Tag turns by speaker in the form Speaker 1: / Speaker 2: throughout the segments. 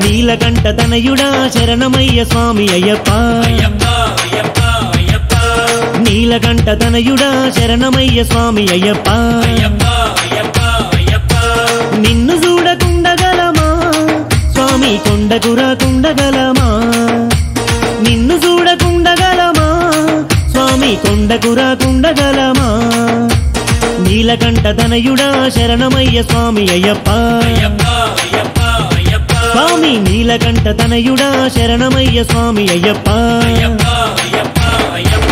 Speaker 1: నీలకంఠ తనయుడా శరణమయ్య స్వామి అయ్యప్ప
Speaker 2: అయ్యప్ప అయ్యప్ప అయ్యప్ప
Speaker 1: నీలకంఠ తనయుడా శరణమయ్య స్వామి అయ్యప్ప
Speaker 2: అయ్యప్ప అయ్యప్ప అయ్యప్ప
Speaker 1: నిన్ను చూడకుండగలమా స్వామి కొండకురా కుండగలమా నిన్ను చూడకుండగలమా స్వామి కొండకురా కుండగలమా నీలకంఠ తనయుడా శరణమయ్య స్వామి అయ్యప్ప
Speaker 2: అయ్యప్ప అయ్యప్ప అయ్యప్ప
Speaker 1: స్వామి నీలకంఠ తనయుడా శరణమయ్య స్వామి అయ్యప్ప
Speaker 2: అయ్యప్ప అయ్యప్ప అయ్యప్ప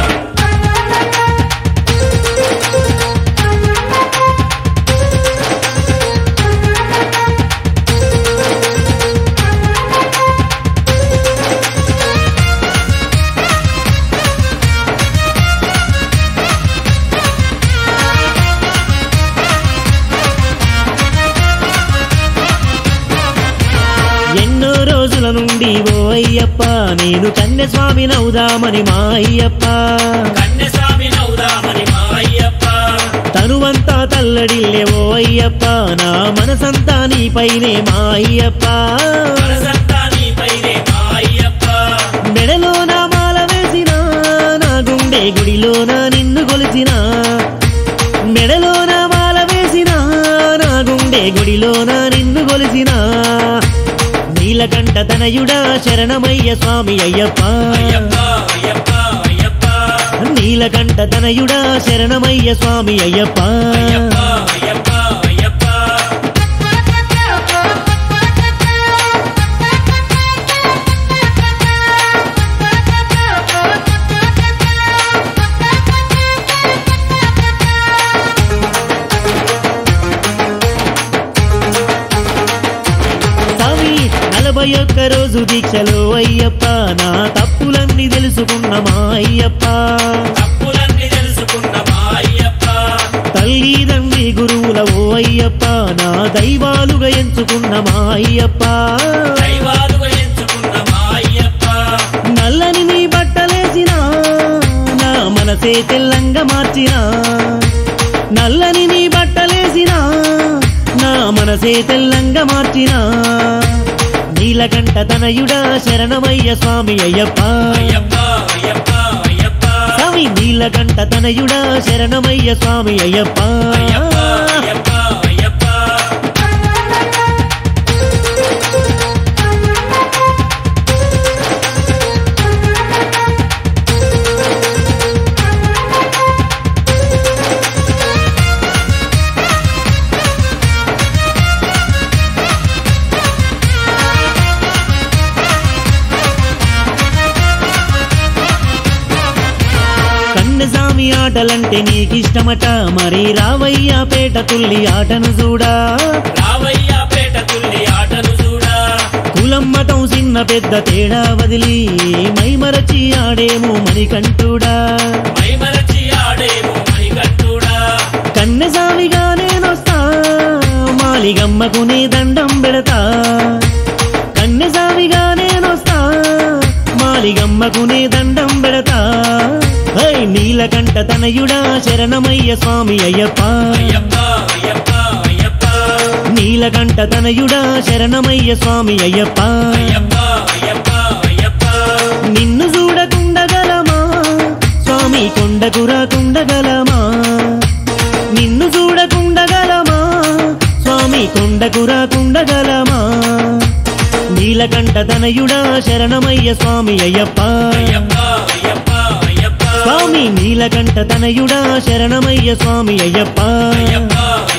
Speaker 1: ఎన్నో రోజుల నుండి ఓ అయ్యప్ప నేను కన్య స్వామి నౌదామని మా అయ్యప్ప
Speaker 2: కన్యస్వామి నౌదామని మా అయ్యప్ప
Speaker 1: తనువంతా తల్లడిల్లే ఓ అయ్యప్ప నా మనసంతా నీపైనే మా అయ్యప్ప
Speaker 2: మనసంతా నీపైనే మా అయ్యప్ప
Speaker 1: మెడలో నా మాల వేసిన నా గుండె గుడిలోన నిన్ను కొలిసిన మెడలో నా మాల వేసిన నా గుండె గుడిలోన నిన్ను కొలిసిన నీలకంఠ తనయుడా శరణమయ్య స్వామి అయ్యప్ప
Speaker 2: అయ్యప్ప అయ్యప్ప అయ్యప్ప
Speaker 1: నీలకంఠ తనయుడా శరణమయ్య స్వామి అయ్యప్ప
Speaker 2: అయ్యప్ప అయ్యప్ప అయ్యప్ప
Speaker 1: స్వామి నలభై ఒక్క రోజు దీక్షలో అయ్యప్ప నా తప్పులన్నీ తెలుసుకున్న మా అయ్యప్ప
Speaker 2: తప్పులన్నీ తెలుసుకున్న మా అయ్యప్ప
Speaker 1: తల్లి తండ్రి గురువుల ఓ అయ్యప్ప నా దైవాలుగా ఎంచుకున్న మా అయ్యప్ప
Speaker 2: దైవాలుగా ఎంచుకున్న మా అయ్యప్ప
Speaker 1: నల్లని నీ బట్టలేసిన నా మనసే తెల్లంగా మార్చిన నల్లని నీ బట్టలేసిన నా మనసే తెల్లంగా మార్చిన నీలకంఠ తనయుడా శరణమయ్య స్వామి అయ్యప్ప
Speaker 2: అయ్యప్ప అయ్యప్ప అయ్యప్ప
Speaker 1: స్వామి నీలకంఠ తనయుడా శరణమయ్య స్వామి అయ్యప్ప
Speaker 2: అయ్యప్ప అయ్యప్ప అయ్యప్ప
Speaker 1: కన్నెసామి ఆటలంటే నీకిష్టమట మరి రావయ్య పేట తుల్లి ఆటను చూడా
Speaker 2: రావయ్య పేట తుల్లి ఆటను చూడా
Speaker 1: కులం మతం చిన్న పెద్ద తేడా వదిలి మైమరచి ఆడేమో మణికంఠుడా
Speaker 2: మైమరచి ఆడేమో మణికట్టుడా
Speaker 1: కన్నెసామిగా నేనొస్తా మాలిగమ్మకు నీ దండం పెడతా కన్నెసామిగా నేనొస్తా మాలిగమ్మకు నీ దండం పెడతా హై నీలకంఠ తనయుడా శరణమయ్య స్వామి అయ్యప్ప
Speaker 2: అయ్యప్ప అయ్యప్ప అయ్యప్ప
Speaker 1: నీలకంఠ తనయుడా శరణమయ్య స్వామి అయ్యప్ప
Speaker 2: అయ్యప్ప అయ్యప్ప అయ్యప్ప
Speaker 1: నిన్ను చూడకుండగలమా స్వామి కొండకురా కుండగలమా నిన్ను చూడకుండగలమా స్వామి కొండకురా కుండగలమా నీలకంఠ తనయుడా శరణమయ్య స్వామి అయ్యప్ప
Speaker 2: అయ్యప్ప అయ్యప్ప అయ్యప్ప
Speaker 1: స్వామి నీలకంఠ తనయుడా శరణమయ్య స్వామి అయ్యప్ప
Speaker 2: అయ్యప్ప